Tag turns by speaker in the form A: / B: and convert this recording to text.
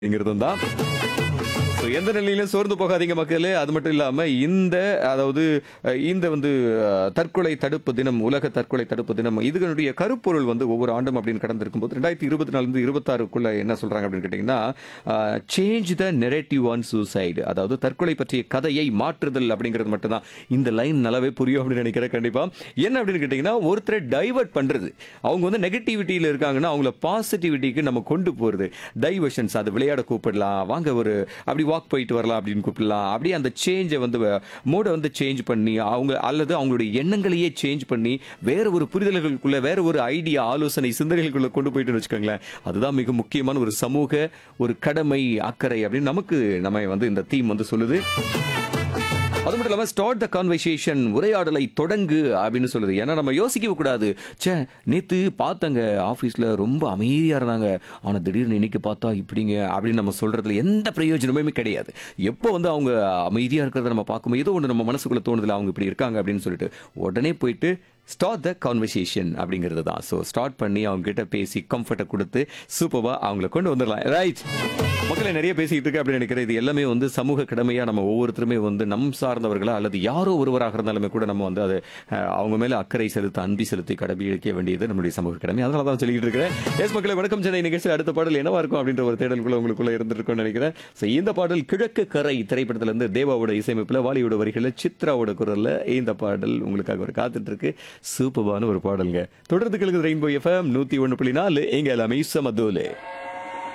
A: அப்படிங்கிறதும் தான் So, எந்த நிலையிலும் சோர்ந்து போகாதீங்க மக்களே அது மட்டும் இல்லாம இந்த அதாவது அஹ், இந்த வந்து அஹ், தற்கொலை தடுப்பு தினம் உலக தற்கொலை தடுப்பு தினம் இதனுடைய கருப்பொருள் வந்து ஒவ்வொரு ஆண்டும் அப்படின்னு கடந்திருக்கும் போது ரெண்டாயிரத்தி இருபத்தி நாலு இருந்து இருபத்தாறுக்குள்ள என்ன சொல்றாங்க அப்படின்னு கேட்டீங்கன்னா change the narrative on suicide அதாவது தற்கொலை பற்றிய கதையை மாற்றுதல் அப்படிங்கிறது மட்டும்தான் இந்த லைன் நல்லாவே புரியும் அப்படின்னு நினைக்கிறேன் கண்டிப்பா என்ன அப்படின்னு கேட்டீங்கன்னா ஒருத்தரை டைவர்ட் பண்றது அவங்க வந்து நெகட்டிவிட்டியில இருக்காங்கன்னா அவங்கள பாசிட்டிவிட்டிக்கு நம்ம கொண்டு போறது டைவர்ஷன்ஸ் அது விளையாட கூப்பிடலாம் வாங்க ஒரு அப்படி வாக் போயிட்டு வரலாம் அப்படின்னு கூப்பிடலாம் அப்படியே அந்த சேஞ்சை வந்து மூடை வந்து சேஞ்ச் பண்ணி அவங்க அல்லது அவங்களுடைய எண்ணங்களையே சேஞ்ச் பண்ணி வேற ஒரு புரிதல்களுக்குள்ள வேற ஒரு ஐடியா ஆலோசனை சிந்தனைகளுக்குள்ள கொண்டு போயிட்டு வச்சுக்கோங்களேன் அதுதான் மிக முக்கியமான ஒரு சமூக ஒரு கடமை அக்கறை அப்படின்னு நமக்கு நம்ம வந்து இந்த தீம் வந்து சொல்லுது அது மட்டும் இல்லாமல் ஸ்டார்ட் த கான்வர்சேஷன் உரையாடலை தொடங்கு அப்படின்னு சொல்லுது ஏன்னா நம்ம யோசிக்கவே கூடாது ச்சே நேத்து பார்த்தங்க ஆஃபீஸில் ரொம்ப அமைதியாக இருந்தாங்க ஆனால் திடீர்னு இன்னைக்கு பார்த்தா இப்படிங்க அப்படின்னு நம்ம சொல்றதுல எந்த பிரயோஜனமுமே கிடையாது எப்போ வந்து அவங்க அமைதியாக இருக்கிறத நம்ம பார்க்கும்போது ஏதோ ஒன்று நம்ம மனசுக்குள்ள தோணுதுல அவங்க இப்படி இருக்காங்க அப்படின்னு சொல்லிட்டு உடனே போயிட்டு ஸ்டார்ட் த கான்வர்சேஷன் அப்படிங்கிறது தான் ஸோ ஸ்டார்ட் பண்ணி அவங்க கிட்ட பேசி கம்ஃபர்ட்டை கொடுத்து சூப்பராக அவங்கள கொண்டு வந்துடலாம் ரைட் மக்களை நிறைய பேசிக்கிட்டு இருக்கு அப்படின்னு நினைக்கிறேன் இது எல்லாமே வந்து சமூக கடமையா நம்ம ஒவ்வொருத்தருமே வந்து நம் சார்ந்தவர்களா அல்லது யாரோ ஒருவராக இருந்தாலுமே கூட நம்ம வந்து அது அஹ், அவங்க மேல அக்கறை செலுத்த அன்பி செலுத்தி கடைபிடிக்க வேண்டியது நம்மளுடைய சமூக கடமை அதனால தான் சொல்லிட்டு இருக்கிறேன் எஸ் மக்களை வணக்கம் சென்னை நிகழ்ச்சி அடுத்த பாடல் என்னவா இருக்கும் அப்படின்ற ஒரு தேடலுக்குள்ள உங்களுக்குள்ள இருந்திருக்கும்னு நினைக்கிறேன் ஸோ இந்த பாடல் கிழக்கு கரை திரைப்படத்துல இருந்து தேவாவோட இசையமைப்புல வாலிவுட் வரிகளில் சித்ராவோட குரல்ல இந்த பாடல் உங்களுக்காக ஒரு காத்துட்டு இருக்கு சூப்பரான ஒரு பாடலுங்க தொடர்ந்து கிழக்கு ரெயின்போ எஃப்எம் நூத்தி ஒன்று புள்ளி நாலு எங்க எல்லாமே சமதோலே